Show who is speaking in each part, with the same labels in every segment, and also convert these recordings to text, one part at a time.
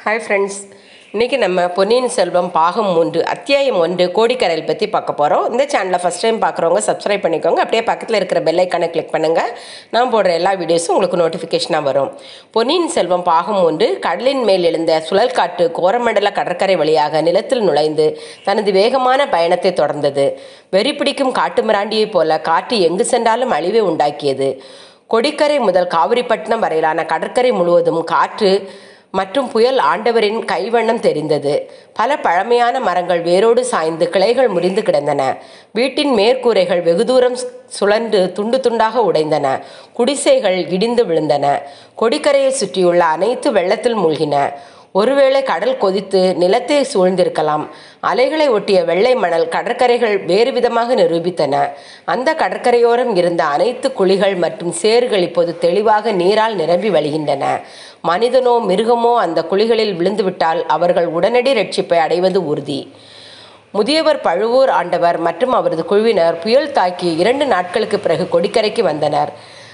Speaker 1: hi friends இன்றைக்கி நம்ம பொன்னியின் செல்வம் பாகம் மூன்று அத்தியாயம் ஒன்று கோடிக்கரையில் பற்றி பார்க்க போகிறோம் இந்த சேனலை ஃபஸ்ட் டைம் பார்க்குறவங்க சப்ஸ்கிரைப் பண்ணிக்கோங்க அப்படியே பக்கத்தில் இருக்கிற பெல் ஐக்கானை கிளிக் பண்ணுங்கள் நான் போடுற எல்லா வீடியோஸும் உங்களுக்கு நோட்டிஃபிகேஷனாக வரும் பொன்னியின் செல்வம் பாகம் மூன்று கடலின் மேல் எழுந்த சுழல் காற்று கோரமண்டல கடற்கரை வழியாக நிலத்தில் நுழைந்து தனது வேகமான பயணத்தை தொடர்ந்தது வெறி பிடிக்கும் காட்டுமிராண்டியைப் போல காற்று எங்கு சென்றாலும் அழிவை உண்டாக்கியது கொடிக்கரை முதல் காவிரிப்பட்டினம் வரையிலான கடற்கரை முழுவதும் காற்று மற்றும் புயல் ஆண்டவரின் கைவண்ணம் தெரிந்தது பல பழமையான மரங்கள் வேரோடு சாய்ந்து கிளைகள் முறிந்து கிடந்தன வீட்டின் மேற்கூரைகள் வெகு தூரம் சுழன்று துண்டு துண்டாக உடைந்தன குடிசைகள் இடிந்து விழுந்தன கொடிக்கரையை சுற்றியுள்ள அனைத்து வெள்ளத்தில் மூழ்கின ஒருவேளை கடல் கொதித்து நிலத்தை சூழ்ந்திருக்கலாம் அலைகளை ஒட்டிய வெள்ளை மணல் கடற்கரைகள் வேறு விதமாக நிரூபித்தன அந்த கடற்கரையோரம் இருந்த அனைத்து குழிகள் மற்றும் சேறுகள் இப்போது தெளிவாக நீரால் நிரம்பி வழிகின்றன மனிதனோ மிருகமோ அந்த குழிகளில் விழுந்துவிட்டால் அவர்கள் உடனடி ரட்சிப்பை அடைவது உறுதி முதியவர் பழுவூர் ஆண்டவர் மற்றும் அவரது குழுவினர் புயல் தாக்கி இரண்டு நாட்களுக்கு பிறகு கொடிக்கரைக்கு வந்தனர்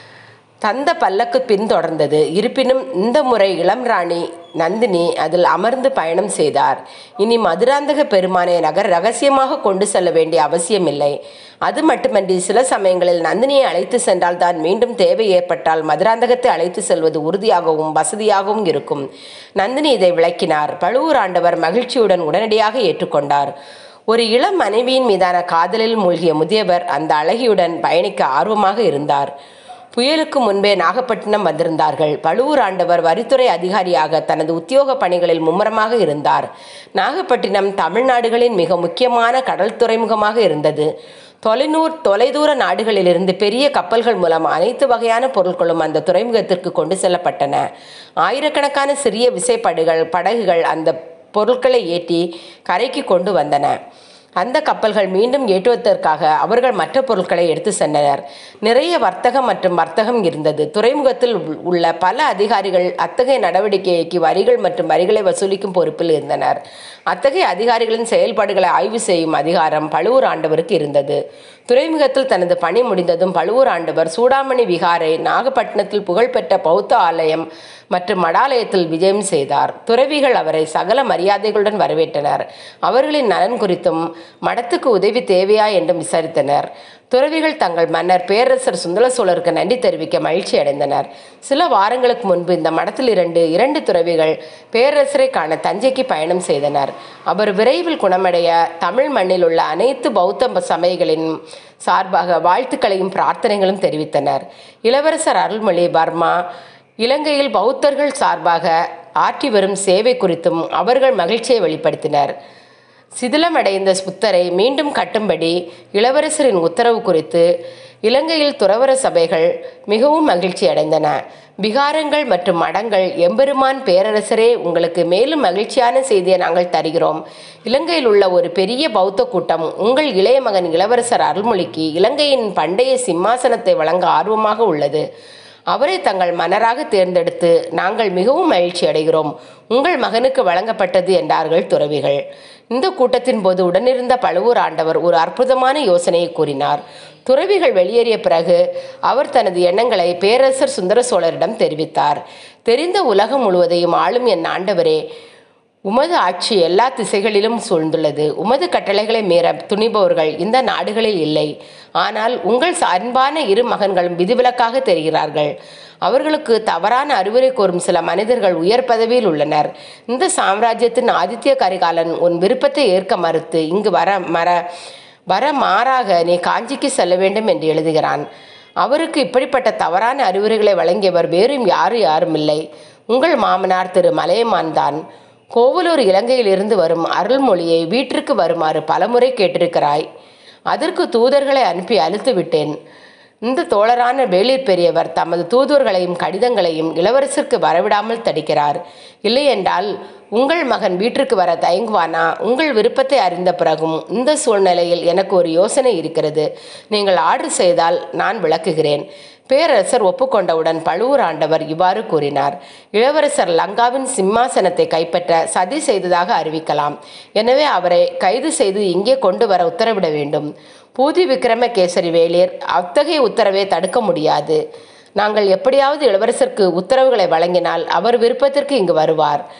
Speaker 1: தந்த பல்லக்கு பின்தொடர்ந்தது இருப்பினும் இந்த முறை இளம் ராணி நந்தினி அதில் அமர்ந்து பயணம் செய்தார் இனி மதுராந்தக பெருமானை நகர் ரகசியமாக கொண்டு செல்ல வேண்டிய அவசியமில்லை அது மட்டுமன்றி சில சமயங்களில் நந்தினியை அழைத்து சென்றால் தான் மீண்டும் தேவை ஏற்பட்டால் மதுராந்தகத்தை அழைத்து செல்வது உறுதியாகவும் வசதியாகவும் இருக்கும் நந்தினி இதை விளக்கினார் பழுவூர் ஆண்டவர் மகிழ்ச்சியுடன் உடனடியாக ஏற்றுக்கொண்டார் ஒரு இளம் மனைவியின் மீதான காதலில் மூழ்கிய முதியவர் அந்த அழகியுடன் பயணிக்க ஆர்வமாக இருந்தார் புயலுக்கு முன்பே நாகப்பட்டினம் வந்திருந்தார்கள் பழுவூர் ஆண்டவர் வரித்துறை அதிகாரியாக தனது உத்தியோக பணிகளில் மும்முரமாக இருந்தார் நாகப்பட்டினம் தமிழ்நாடுகளின் மிக முக்கியமான கடல் துறைமுகமாக இருந்தது தொலைநூர் தொலைதூர நாடுகளிலிருந்து பெரிய கப்பல்கள் மூலம் அனைத்து வகையான பொருட்களும் அந்த துறைமுகத்திற்கு கொண்டு செல்லப்பட்டன ஆயிரக்கணக்கான சிறிய விசைப்படுகள் படகுகள் அந்த பொருட்களை ஏற்றி கரைக்கு கொண்டு வந்தன அந்த கப்பல்கள் மீண்டும் ஏற்றுவதற்காக அவர்கள் மற்ற பொருட்களை எடுத்து சென்றனர் நிறைய வர்த்தகம் மற்றும் வர்த்தகம் இருந்தது துறைமுகத்தில் உள்ள பல அதிகாரிகள் அத்தகைய நடவடிக்கைக்கு வரிகள் மற்றும் வரிகளை வசூலிக்கும் பொறுப்பில் இருந்தனர் அத்தகைய அதிகாரிகளின் செயல்பாடுகளை ஆய்வு செய்யும் அதிகாரம் பழுவூர் ஆண்டவருக்கு இருந்தது துறைமுகத்தில் தனது பணி முடிந்ததும் பழுவூர் ஆண்டவர் சூடாமணி விகாரை நாகப்பட்டினத்தில் புகழ்பெற்ற பௌத்த ஆலயம் மற்றும் மடாலயத்தில் விஜயம் செய்தார் துறவிகள் அவரை சகல மரியாதைகளுடன் வரவேற்றனர் அவர்களின் நலன் குறித்தும் மடத்துக்கு உதவி தேவையா என்றும் விசாரித்தனர் துறவிகள் தங்கள் மன்னர் பேரரசர் சுந்தர சோழருக்கு நன்றி தெரிவிக்க மகிழ்ச்சி அடைந்தனர் சில வாரங்களுக்கு முன்பு இந்த மடத்தில் இரண்டு இரண்டு துறவிகள் பேரரசரை காண தஞ்சைக்கு பயணம் செய்தனர் அவர் விரைவில் குணமடைய தமிழ் மண்ணில் உள்ள அனைத்து பௌத்த சமயங்களின் சார்பாக வாழ்த்துக்களையும் பிரார்த்தனைகளும் தெரிவித்தனர் இளவரசர் அருள்மொழி பர்மா இலங்கையில் பௌத்தர்கள் சார்பாக ஆற்றி வரும் சேவை குறித்தும் அவர்கள் மகிழ்ச்சியை வெளிப்படுத்தினர் சிதிலமடைந்த புத்தரை மீண்டும் கட்டும்படி இளவரசரின் உத்தரவு குறித்து இலங்கையில் துறவர சபைகள் மிகவும் மகிழ்ச்சி அடைந்தன விகாரங்கள் மற்றும் மடங்கள் எம்பெருமான் பேரரசரே உங்களுக்கு மேலும் மகிழ்ச்சியான செய்தியை நாங்கள் தருகிறோம் இலங்கையில் உள்ள ஒரு பெரிய பௌத்த கூட்டம் உங்கள் இளைய மகன் இளவரசர் அருள்மொழிக்கு இலங்கையின் பண்டைய சிம்மாசனத்தை வழங்க ஆர்வமாக உள்ளது அவரை தங்கள் மன்னராக தேர்ந்தெடுத்து நாங்கள் மிகவும் மகிழ்ச்சி அடைகிறோம் உங்கள் மகனுக்கு வழங்கப்பட்டது என்றார்கள் துறவிகள் இந்த கூட்டத்தின் போது உடனிருந்த பழுவூர் ஆண்டவர் ஒரு அற்புதமான யோசனையை கூறினார் துறவிகள் வெளியேறிய பிறகு அவர் தனது எண்ணங்களை பேரரசர் சுந்தர சோழரிடம் தெரிவித்தார் தெரிந்த உலகம் முழுவதையும் ஆளும் என் ஆண்டவரே உமது ஆட்சி எல்லா திசைகளிலும் சூழ்ந்துள்ளது உமது கட்டளைகளை மீற துணிபவர்கள் இந்த நாடுகளில் இல்லை ஆனால் உங்கள் அன்பான இரு மகன்களும் விதிவிலக்காக தெரிகிறார்கள் அவர்களுக்கு தவறான அறிவுரை கோரும் சில மனிதர்கள் உயர் பதவியில் உள்ளனர் இந்த சாம்ராஜ்யத்தின் ஆதித்ய கரிகாலன் உன் விருப்பத்தை ஏற்க மறுத்து இங்கு வர மர வர மாறாக நீ காஞ்சிக்கு செல்ல வேண்டும் என்று எழுதுகிறான் அவருக்கு இப்படிப்பட்ட தவறான அறிவுரைகளை வழங்கியவர் வேறும் யாரு யாரும் இல்லை உங்கள் மாமனார் திரு மலையமான் தான் கோவலூர் இலங்கையில் இருந்து வரும் அருள்மொழியை வீட்டிற்கு வருமாறு பலமுறை கேட்டிருக்கிறாய் அதற்கு தூதர்களை அனுப்பி அழுத்து விட்டேன் இந்த தோழரான வேளிர் பெரியவர் தமது தூதுவர்களையும் கடிதங்களையும் இளவரசருக்கு வரவிடாமல் தடுக்கிறார் இல்லையென்றால் உங்கள் மகன் வீட்டிற்கு வர தயங்குவானா உங்கள் விருப்பத்தை அறிந்த பிறகும் இந்த சூழ்நிலையில் எனக்கு ஒரு யோசனை இருக்கிறது நீங்கள் ஆர்டர் செய்தால் நான் விளக்குகிறேன் பேரரசர் ஒப்புக்கொண்டவுடன் பழுவூர் ஆண்டவர் இவ்வாறு கூறினார் இளவரசர் லங்காவின் சிம்மாசனத்தை கைப்பற்ற சதி செய்ததாக அறிவிக்கலாம் எனவே அவரை கைது செய்து இங்கே கொண்டு வர உத்தரவிட வேண்டும் பூதி விக்ரமகேசரி வேளிர் அத்தகைய உத்தரவை தடுக்க முடியாது நாங்கள் எப்படியாவது இளவரசருக்கு உத்தரவுகளை வழங்கினால் அவர் விருப்பத்திற்கு இங்கு வருவார்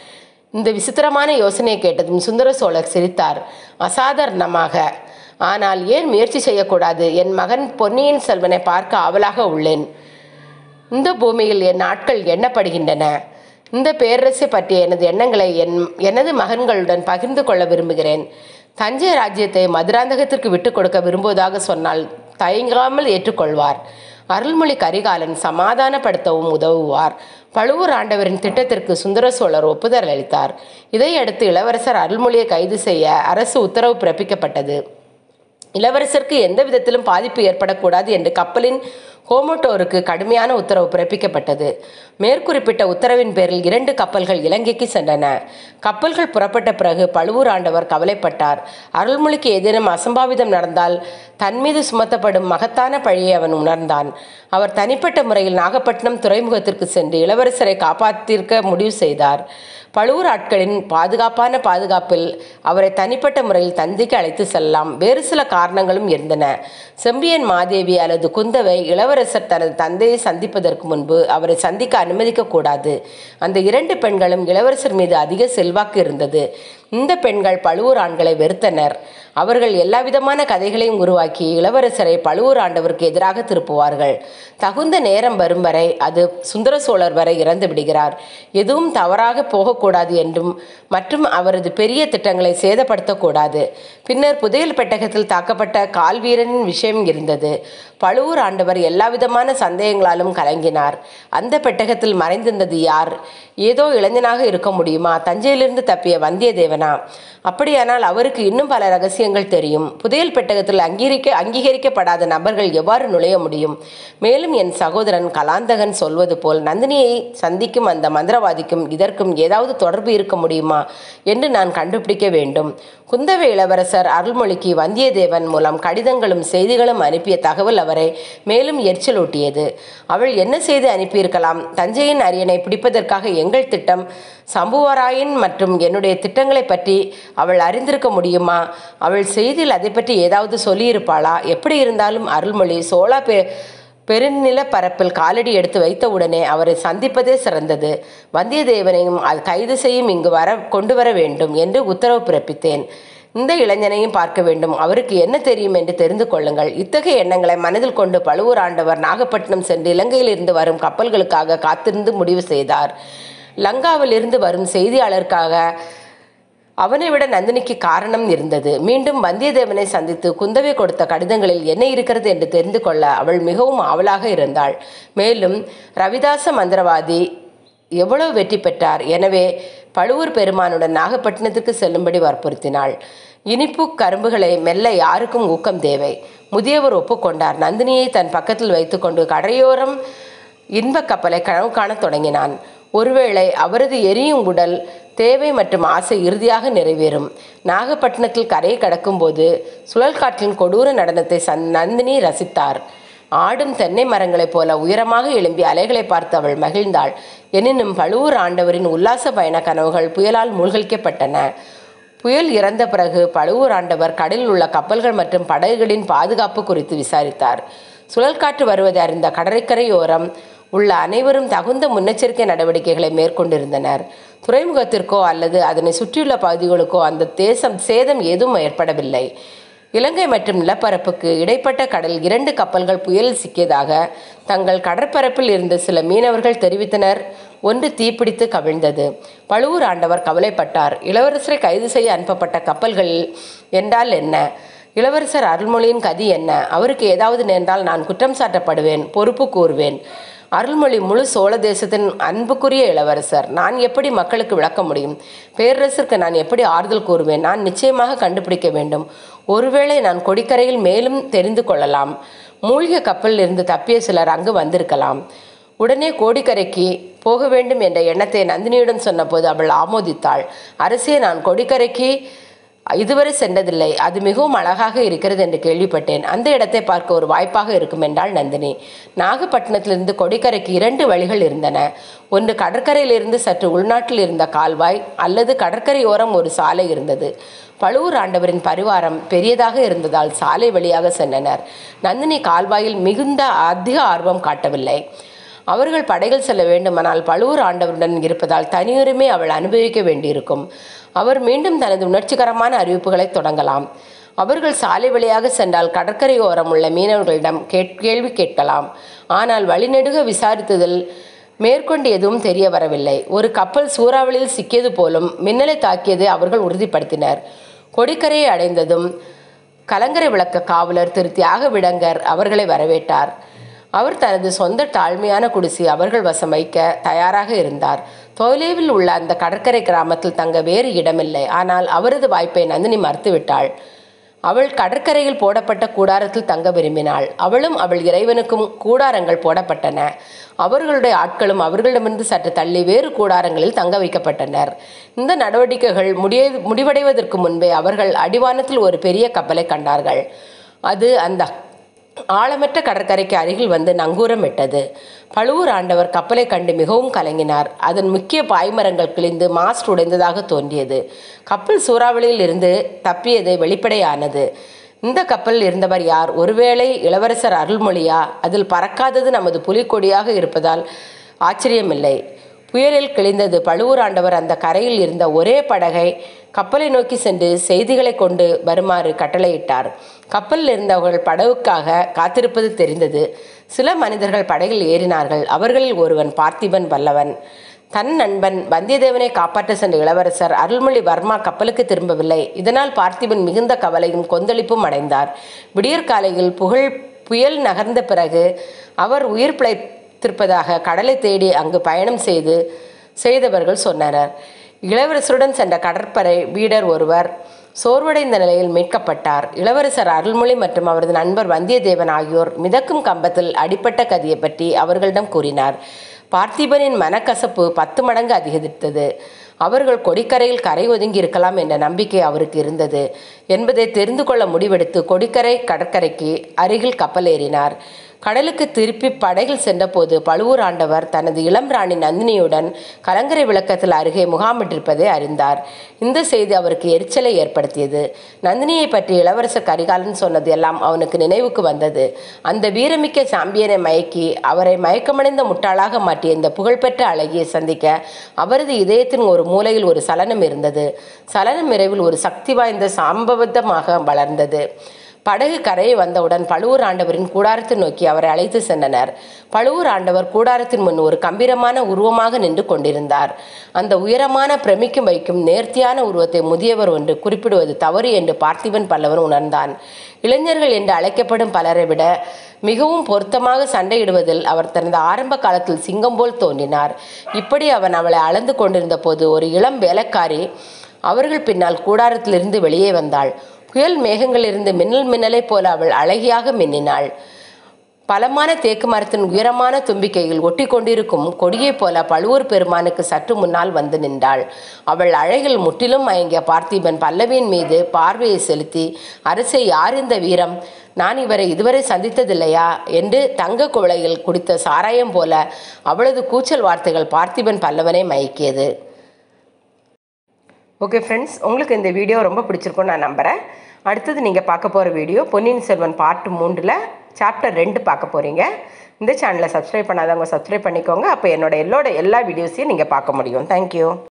Speaker 1: இந்த விசித்திரமான யோசனையை கேட்டதும் சுந்தர சோழர் சிரித்தார் அசாதாரணமாக ஆனால் ஏன் முயற்சி செய்யக்கூடாது என் மகன் பொன்னியின் செல்வனை பார்க்க ஆவலாக உள்ளேன் இந்த பூமியில் என் நாட்கள் எண்ணப்படுகின்றன இந்த பேரரசை பற்றிய எனது எண்ணங்களை என் எனது மகன்களுடன் பகிர்ந்து கொள்ள விரும்புகிறேன் தஞ்சை ராஜ்யத்தை மதுராந்தகத்திற்கு விட்டுக் கொடுக்க விரும்புவதாக சொன்னால் தயங்காமல் ஏற்றுக்கொள்வார் அருள்மொழி கரிகாலன் சமாதானப்படுத்தவும் உதவுவார் பழுவூர் ஆண்டவரின் திட்டத்திற்கு சுந்தர சோழர் ஒப்புதல் அளித்தார் இதையடுத்து இளவரசர் அருள்மொழியை கைது செய்ய அரசு உத்தரவு பிறப்பிக்கப்பட்டது இளவரசருக்கு எந்த விதத்திலும் பாதிப்பு ஏற்படக்கூடாது என்று கப்பலின் கோமோட்டோருக்கு கடுமையான உத்தரவு பிறப்பிக்கப்பட்டது மேற்குறிப்பிட்ட உத்தரவின் பேரில் இரண்டு கப்பல்கள் இலங்கைக்கு சென்றன கப்பல்கள் புறப்பட்ட பிறகு பழுவூர் ஆண்டவர் கவலைப்பட்டார் அருள்மொழிக்கு ஏதேனும் அசம்பாவிதம் நடந்தால் தன் மீது சுமத்தப்படும் மகத்தான பழியை அவன் உணர்ந்தான் அவர் தனிப்பட்ட முறையில் நாகப்பட்டினம் துறைமுகத்திற்கு சென்று இளவரசரை காப்பாற்றிருக்க முடிவு செய்தார் பழுவூர் ஆட்களின் பாதுகாப்பான பாதுகாப்பில் அவரை தனிப்பட்ட முறையில் தந்தைக்கு அழைத்து செல்லலாம் வேறு சில காரணங்களும் இருந்தன செம்பியன் மாதேவி அல்லது குந்தவை இளவரசர் தனது தந்தையை சந்திப்பதற்கு முன்பு அவரை சந்திக்க அனுமதிக்க கூடாது அந்த இரண்டு பெண்களும் இளவரசர் மீது அதிக செல்வாக்கு இருந்தது இந்த பெண்கள் பழுவூர் ஆண்களை வெறுத்தனர் அவர்கள் எல்லாவிதமான கதைகளையும் உருவாக்கி இளவரசரை பழுவூர் ஆண்டவருக்கு எதிராக திருப்புவார்கள் தகுந்த நேரம் வரும் வரை அது சுந்தர சோழர் வரை இறந்து விடுகிறார் எதுவும் தவறாக போகக்கூடாது என்றும் மற்றும் அவரது பெரிய திட்டங்களை சேதப்படுத்தக்கூடாது பின்னர் புதையல் பெட்டகத்தில் தாக்கப்பட்ட கால்வீரனின் விஷயம் இருந்தது பழுவூர் ஆண்டவர் எல்லாவிதமான சந்தேகங்களாலும் கலங்கினார் அந்த பெட்டகத்தில் மறைந்திருந்தது யார் ஏதோ இளைஞனாக இருக்க முடியுமா தஞ்சையிலிருந்து தப்பிய வந்தியத்தேவனா அப்படியானால் அவருக்கு இன்னும் பல ரகசியங்கள் தெரியும் புதையல் பெட்டகத்தில் அங்கீகரிக்க அங்கீகரிக்கப்படாத நபர்கள் எவ்வாறு நுழைய முடியும் மேலும் என் சகோதரன் கலாந்தகன் சொல்வது போல் நந்தினியை சந்திக்கும் அந்த மந்திரவாதிக்கும் இதற்கும் ஏதாவது தொடர்பு இருக்க முடியுமா என்று நான் கண்டுபிடிக்க வேண்டும் குந்தவை இளவரசர் அருள்மொழிக்கு வந்தியத்தேவன் மூலம் கடிதங்களும் செய்திகளும் அனுப்பிய தகவல் அவரை மேலும் எரிச்சலூட்டியது அவள் என்ன செய்து அனுப்பியிருக்கலாம் தஞ்சையின் அரியணை பிடிப்பதற்காக எங்கள் திட்டம் சம்புவராயன் மற்றும் என்னுடைய திட்டங்களை பற்றி அவள் அறிந்திருக்க முடியுமா அவள் செய்தியில் அதை பற்றி ஏதாவது சொல்லியிருப்பாளா எப்படி இருந்தாலும் அருள்மொழி சோழா பெ பெருநில பரப்பில் காலடி எடுத்து வைத்தவுடனே அவரை சந்திப்பதே சிறந்தது வந்தியத்தேவனையும் அது கைது செய்யும் இங்கு வர கொண்டு வர வேண்டும் என்று உத்தரவு பிறப்பித்தேன் இந்த இளைஞனையும் பார்க்க வேண்டும் அவருக்கு என்ன தெரியும் என்று தெரிந்து கொள்ளுங்கள் இத்தகைய எண்ணங்களை மனதில் கொண்டு பழுவூர் ஆண்டவர் நாகப்பட்டினம் சென்று இலங்கையில் இருந்து வரும் கப்பல்களுக்காக காத்திருந்து முடிவு செய்தார் லங்காவில் இருந்து வரும் செய்தியாளருக்காக அவனை விட நந்தினிக்கு காரணம் இருந்தது மீண்டும் வந்தியத்தேவனை சந்தித்து குந்தவை கொடுத்த கடிதங்களில் என்ன இருக்கிறது என்று தெரிந்து கொள்ள அவள் மிகவும் ஆவலாக இருந்தாள் மேலும் ரவிதாச மந்திரவாதி எவ்வளவு வெற்றி பெற்றார் எனவே பழுவூர் பெருமானுடன் நாகப்பட்டினத்துக்கு செல்லும்படி வற்புறுத்தினாள் இனிப்பு கரும்புகளை மெல்ல யாருக்கும் ஊக்கம் தேவை முதியவர் ஒப்புக்கொண்டார் நந்தினியை தன் பக்கத்தில் வைத்துக்கொண்டு கரையோரம் இன்பக் கப்பலை கனவு காணத் தொடங்கினான் ஒருவேளை அவரது எரியும் உடல் தேவை மற்றும் ஆசை இறுதியாக நிறைவேறும் நாகப்பட்டினத்தில் கரையை கடக்கும்போது சுழல்காற்றின் கொடூர நடனத்தை சந் நந்தினி ரசித்தார் ஆடும் தென்னை மரங்களைப் போல உயரமாக எழும்பி அலைகளை பார்த்து அவள் மகிழ்ந்தாள் எனினும் பழுவூர் ஆண்டவரின் உல்லாச பயண கனவுகள் புயலால் மூழ்கடிக்கப்பட்டன புயல் இறந்த பிறகு பழுவூர் ஆண்டவர் கடலில் உள்ள கப்பல்கள் மற்றும் படகுகளின் பாதுகாப்பு குறித்து விசாரித்தார் சுழல்காற்று வருவதை அறிந்த கடற்கரையோரம் உள்ள அனைவரும் தகுந்த முன்னெச்சரிக்கை நடவடிக்கைகளை மேற்கொண்டிருந்தனர் துறைமுகத்திற்கோ அல்லது அதனை சுற்றியுள்ள பகுதிகளுக்கோ அந்த தேசம் சேதம் எதுவும் ஏற்படவில்லை இலங்கை மற்றும் நிலப்பரப்புக்கு இடைப்பட்ட கடல் இரண்டு கப்பல்கள் புயலில் சிக்கியதாக தங்கள் கடற்பரப்பில் இருந்த சில மீனவர்கள் தெரிவித்தனர் ஒன்று தீப்பிடித்து கவிழ்ந்தது பழுவூர் ஆண்டவர் கவலைப்பட்டார் இளவரசரை கைது செய்ய அனுப்பப்பட்ட கப்பல்கள் என்றால் என்ன இளவரசர் அருள்மொழியின் கதி என்ன அவருக்கு ஏதாவது நேர்ந்தால் நான் குற்றம் சாட்டப்படுவேன் பொறுப்பு கூறுவேன் அருள்மொழி முழு சோழ தேசத்தின் அன்புக்குரிய இளவரசர் நான் எப்படி மக்களுக்கு விளக்க முடியும் பேரரசருக்கு நான் எப்படி ஆறுதல் கூறுவேன் நான் நிச்சயமாக கண்டுபிடிக்க வேண்டும் ஒருவேளை நான் கொடிக்கரையில் மேலும் தெரிந்து கொள்ளலாம் மூழ்கிய கப்பலில் இருந்து தப்பிய சிலர் அங்கு வந்திருக்கலாம் உடனே கோடிக்கரைக்கு போக வேண்டும் என்ற எண்ணத்தை நந்தினியுடன் சொன்னபோது அவள் ஆமோதித்தாள் அரசே நான் கொடிக்கரைக்கு இதுவரை சென்றதில்லை அது மிகவும் அழகாக இருக்கிறது என்று கேள்விப்பட்டேன் அந்த இடத்தை பார்க்க ஒரு வாய்ப்பாக இருக்கும் என்றாள் நந்தினி நாகப்பட்டினத்திலிருந்து கொடிக்கரைக்கு இரண்டு வழிகள் இருந்தன ஒன்று கடற்கரையிலிருந்து சற்று உள்நாட்டில் இருந்த கால்வாய் அல்லது கடற்கரையோரம் ஒரு சாலை இருந்தது பழுவூர் ஆண்டவரின் பரிவாரம் பெரியதாக இருந்ததால் சாலை வழியாக சென்றனர் நந்தினி கால்வாயில் மிகுந்த அதிக ஆர்வம் காட்டவில்லை அவர்கள் படைகள் செல்ல வேண்டுமானால் பழுவூர் ஆண்டவருடன் இருப்பதால் தனியுரிமை அவள் அனுபவிக்க வேண்டியிருக்கும் அவர் மீண்டும் தனது உணர்ச்சிகரமான அறிவிப்புகளை தொடங்கலாம் அவர்கள் சாலை வழியாக சென்றால் கடற்கரையோரம் உள்ள மீனவர்களிடம் கேட் கேள்வி கேட்கலாம் ஆனால் வழிநெடுக விசாரித்ததில் மேற்கொண்டு எதுவும் தெரிய வரவில்லை ஒரு கப்பல் சூறாவளியில் சிக்கியது போலும் மின்னலை தாக்கியதை அவர்கள் உறுதிப்படுத்தினர் கொடிக்கரையை அடைந்ததும் கலங்கரை விளக்க காவலர் திரு தியாக விடங்கர் அவர்களை வரவேற்றார் அவர் தனது சொந்த தாழ்மையான குடிசை அவர்கள் வசம் வைக்க தயாராக இருந்தார் தொலைவில் உள்ள அந்த கடற்கரை கிராமத்தில் தங்க வேறு இடமில்லை ஆனால் அவரது வாய்ப்பை நந்தினி மறுத்துவிட்டாள் அவள் கடற்கரையில் போடப்பட்ட கூடாரத்தில் தங்க விரும்பினாள் அவளும் அவள் இறைவனுக்கும் கூடாரங்கள் போடப்பட்டன அவர்களுடைய ஆட்களும் அவர்களிடமிருந்து சற்று தள்ளி வேறு கூடாரங்களில் தங்க வைக்கப்பட்டனர் இந்த நடவடிக்கைகள் முடிய முடிவடைவதற்கு முன்பே அவர்கள் அடிவானத்தில் ஒரு பெரிய கப்பலை கண்டார்கள் அது அந்த ஆழமற்ற கடற்கரைக்கு அருகில் வந்து நங்கூரமிட்டது பழுவூர் ஆண்டவர் கப்பலை கண்டு மிகவும் கலங்கினார் அதன் முக்கிய பாய்மரங்கள் கிழிந்து மாஸ்ட் உடைந்ததாக தோன்றியது கப்பல் சூறாவளியில் இருந்து தப்பியது வெளிப்படையானது இந்த கப்பலில் இருந்தவர் யார் ஒருவேளை இளவரசர் அருள்மொழியா அதில் பறக்காதது நமது புலிக்கொடியாக இருப்பதால் ஆச்சரியமில்லை புயலில் கிழிந்தது பழுவூர் ஆண்டவர் அந்த கரையில் இருந்த ஒரே படகை கப்பலை நோக்கி சென்று செய்திகளை கொண்டு வருமாறு கட்டளையிட்டார் கப்பலில் இருந்தவர்கள் படகுக்காக காத்திருப்பது தெரிந்தது சில மனிதர்கள் படகில் ஏறினார்கள் அவர்களில் ஒருவன் பார்த்திபன் வல்லவன் தன் நண்பன் வந்தியத்தேவனை காப்பாற்ற சென்ற இளவரசர் அருள்மொழி வர்மா கப்பலுக்கு திரும்பவில்லை இதனால் பார்த்திபன் மிகுந்த கவலையும் கொந்தளிப்பும் அடைந்தார் விடியற்காலையில் புகழ் புயல் நகர்ந்த பிறகு அவர் உயிர் பிழைத்திருப்பதாக கடலை தேடி அங்கு பயணம் செய்து செய்தவர்கள் சொன்னனர் இளவரசருடன் சென்ற கடற்படை வீடர் ஒருவர் சோர்வடைந்த நிலையில் மீட்கப்பட்டார் இளவரசர் அருள்மொழி மற்றும் அவரது நண்பர் வந்தியத்தேவன் ஆகியோர் மிதக்கும் கம்பத்தில் அடிப்பட்ட கதியை பற்றி அவர்களிடம் கூறினார் பார்த்திபனின் மனக்கசப்பு பத்து மடங்கு அதிகரித்தது அவர்கள் கொடிக்கரையில் கரை ஒதுங்கி இருக்கலாம் என்ற நம்பிக்கை அவருக்கு இருந்தது என்பதை தெரிந்து கொள்ள முடிவெடுத்து கொடிக்கரை கடற்கரைக்கு அருகில் கப்பல் ஏறினார் கடலுக்கு திருப்பி படகில் சென்றபோது பழுவூர் ஆண்டவர் தனது இளம் ராணி நந்தினியுடன் கலங்கரை விளக்கத்தில் அருகே முகாமிட்டிருப்பதை அறிந்தார் இந்த செய்தி அவருக்கு எரிச்சலை ஏற்படுத்தியது நந்தினியை பற்றி இளவரசர் கரிகாலன் சொன்னது எல்லாம் அவனுக்கு நினைவுக்கு வந்தது அந்த வீரமிக்க சாம்பியனை மயக்கி அவரை மயக்கமடைந்த முட்டாளாக மாற்றிய இந்த புகழ்பெற்ற அழகியை சந்திக்க அவரது இதயத்தின் ஒரு மூலையில் ஒரு சலனம் இருந்தது சலனம் விரைவில் ஒரு சக்தி வாய்ந்த சாம்பபத்தமாக வளர்ந்தது படகு கரையை வந்தவுடன் பழுவூர் ஆண்டவரின் கூடாரத்தை நோக்கி அவரை அழைத்து சென்றனர் பழுவூர் ஆண்டவர் கூடாரத்தின் முன் ஒரு கம்பீரமான உருவமாக நின்று கொண்டிருந்தார் அந்த உயரமான பிரமிக்கும் வைக்கும் நேர்த்தியான உருவத்தை முதியவர் ஒன்று குறிப்பிடுவது தவறு என்று பார்த்திபன் பல்லவன் உணர்ந்தான் இளைஞர்கள் என்று அழைக்கப்படும் பலரை விட மிகவும் பொருத்தமாக சண்டையிடுவதில் அவர் தனது ஆரம்ப காலத்தில் சிங்கம் போல் தோன்றினார் இப்படி அவன் அவளை அளந்து கொண்டிருந்த போது ஒரு இளம் வேலைக்காரி அவர்கள் பின்னால் கூடாரத்திலிருந்து வெளியே வந்தாள் புயல் மேகங்களிலிருந்து மின்னல் மின்னலைப் போல அவள் அழகியாக மின்னினாள் பலமான தேக்கு மரத்தின் உயரமான தும்பிக்கையில் ஒட்டி கொண்டிருக்கும் கொடியைப் போல பழுவூர் பெருமானுக்கு சற்று முன்னால் வந்து நின்றாள் அவள் அழகில் முற்றிலும் மயங்கிய பார்த்திபன் பல்லவியின் மீது பார்வையை செலுத்தி அரசே யார் இந்த வீரம் நான் இவரை இதுவரை சந்தித்ததில்லையா என்று தங்க குவளையில் குடித்த சாராயம் போல அவளது கூச்சல் வார்த்தைகள் பார்த்திபன் பல்லவனை மயக்கியது ஓகே ஃப்ரெண்ட்ஸ் உங்களுக்கு இந்த வீடியோ ரொம்ப பிடிச்சிருக்கும்னு நான் நம்புகிறேன் அடுத்தது நீங்கள் பார்க்க போகிற வீடியோ பொன்னியின் செல்வன் பார்ட் மூன்றில் சாப்டர் ரெண்டு பார்க்க போகிறீங்க இந்த சேனலை சப்ஸ்கிரைப் பண்ணாதவங்க சப்ஸ்கிரைப் பண்ணிக்கோங்க அப்போ என்னோட எல்லோட எல்லா வீடியோஸையும் நீங்கள் பார்க்க முடியும் தேங்க்யூ